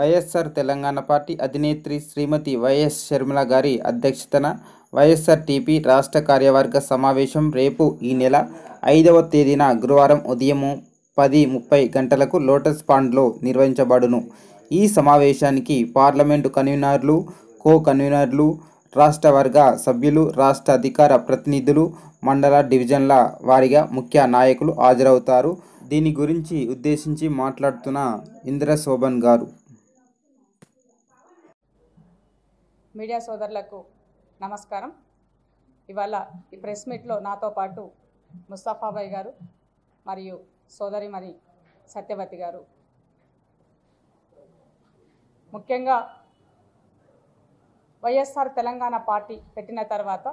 YSR Telangana party అధినేత్రి శ్రీమతి వైఎస్ షర్మిల గారి అధ్యక్షతన వైఎస్ఆర్టీపీ రాష్ట్ర కార్యవర్గ సమావేశం రేపు ఈ నెల ఐదవ తేదీన గురువారం ఉదయం పది ముప్పై గంటలకు లోటస్ పాండ్లో నిర్వహించబడును ఈ సమావేశానికి పార్లమెంటు కన్వీనర్లు కో కన్వీనర్లు రాష్ట్ర వర్గ సభ్యులు రాష్ట్ర అధికార ప్రతినిధులు మండల డివిజన్ల వారీగా ముఖ్య నాయకులు హాజరవుతారు దీని గురించి ఉద్దేశించి మాట్లాడుతున్న ఇంద్ర శోభన్ గారు మీడియా సోదరులకు నమస్కారం ఇవాళ ఈ ప్రెస్ మీట్లో నాతో పాటు ముస్తఫాబాయ్ గారు మరియు సోదరి మరి సత్యవతి గారు ముఖ్యంగా వైఎస్ఆర్ తెలంగాణ పార్టీ పెట్టిన తర్వాత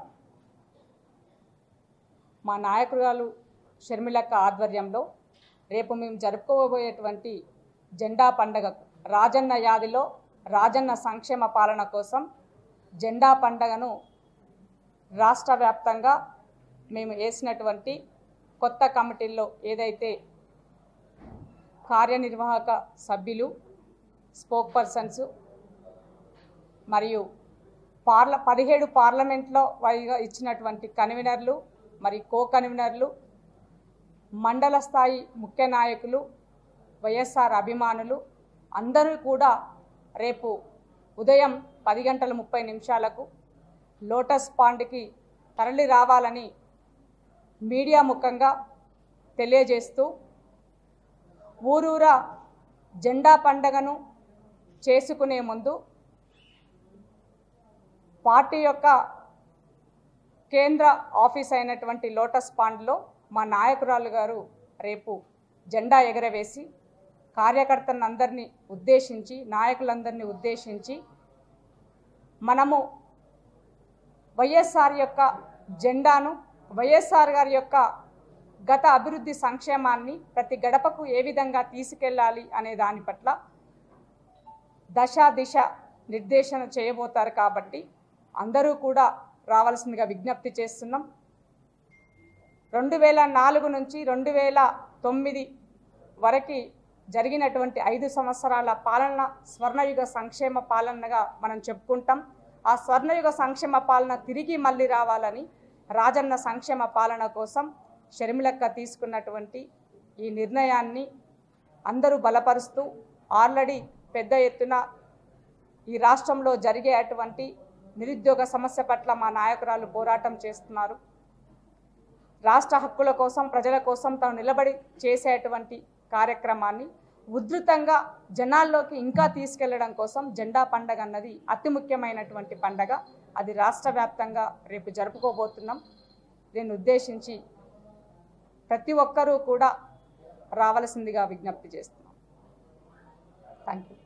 మా నాయకురాలు షర్మిలక్క ఆధ్వర్యంలో రేపు మేము జరుపుకోబోయేటువంటి జెండా పండగకు రాజన్న యాదిలో రాజన్న సంక్షేమ పాలన కోసం జెండా పండగను రాష్ట్ర వ్యాప్తంగా మేము వేసినటువంటి కొత్త కమిటీల్లో ఏదైతే కార్యనిర్వాహక సభ్యులు స్పోక్ పర్సన్స్ మరియు పార్ల పదిహేడు పార్లమెంట్లో వారిగా ఇచ్చినటువంటి కన్వీనర్లు మరి కో కన్వీనర్లు మండల స్థాయి ముఖ్య నాయకులు వైఎస్ఆర్ అభిమానులు అందరూ కూడా రేపు ఉదయం పది గంటల ముప్పై నిమిషాలకు లోటస్ పాండ్కి తరలి రావాలని మీడియా ముఖంగా తెలియజేస్తూ ఊరూరా జెండా పండగను చేసుకునే ముందు పార్టీ యొక్క కేంద్ర ఆఫీస్ అయినటువంటి లోటస్ పాండ్లో మా నాయకురాలు గారు రేపు జెండా ఎగరవేసి కార్యకర్తలందరినీ ఉద్దేశించి నాయకులందరినీ ఉద్దేశించి మనము వైఎస్ఆర్ యొక్క జెండాను వైఎస్ఆర్ గారి యొక్క గత అభివృద్ధి సంక్షేమాన్ని ప్రతి గడపకు ఏ విధంగా తీసుకెళ్ళాలి అనే దాని పట్ల దశ దిశ నిర్దేశన చేయబోతారు కాబట్టి అందరూ కూడా రావాల్సిందిగా విజ్ఞప్తి చేస్తున్నాం రెండు వేల నాలుగు నుంచి రెండు వేల తొమ్మిది వరకు జరిగినటువంటి ఐదు సంవత్సరాల పాలన స్వర్ణయుగ సంక్షేమ పాలనగా మనం చెప్పుకుంటాం ఆ స్వర్ణయుగ సంక్షేమ పాలన తిరిగి మళ్ళీ రావాలని రాజన్న సంక్షేమ పాలన కోసం షర్మిలక్క తీసుకున్నటువంటి ఈ నిర్ణయాన్ని అందరూ బలపరుస్తూ ఆల్రెడీ పెద్ద ఎత్తున ఈ రాష్ట్రంలో జరిగే అటువంటి నిరుద్యోగ సమస్య పట్ల మా నాయకురాలు పోరాటం చేస్తున్నారు రాష్ట్ర హక్కుల కోసం ప్రజల కోసం తాను నిలబడి చేసేటువంటి కార్యక్రమాన్ని ఉధృతంగా జనాల్లోకి ఇంకా తీసుకెళ్లడం కోసం జెండా పండగ అన్నది అతి ముఖ్యమైనటువంటి పండగ అది రాష్ట్ర వ్యాప్తంగా రేపు జరుపుకోబోతున్నాం దీన్ని ఉద్దేశించి ప్రతి ఒక్కరూ కూడా రావలసిందిగా విజ్ఞప్తి చేస్తున్నాం థ్యాంక్ యూ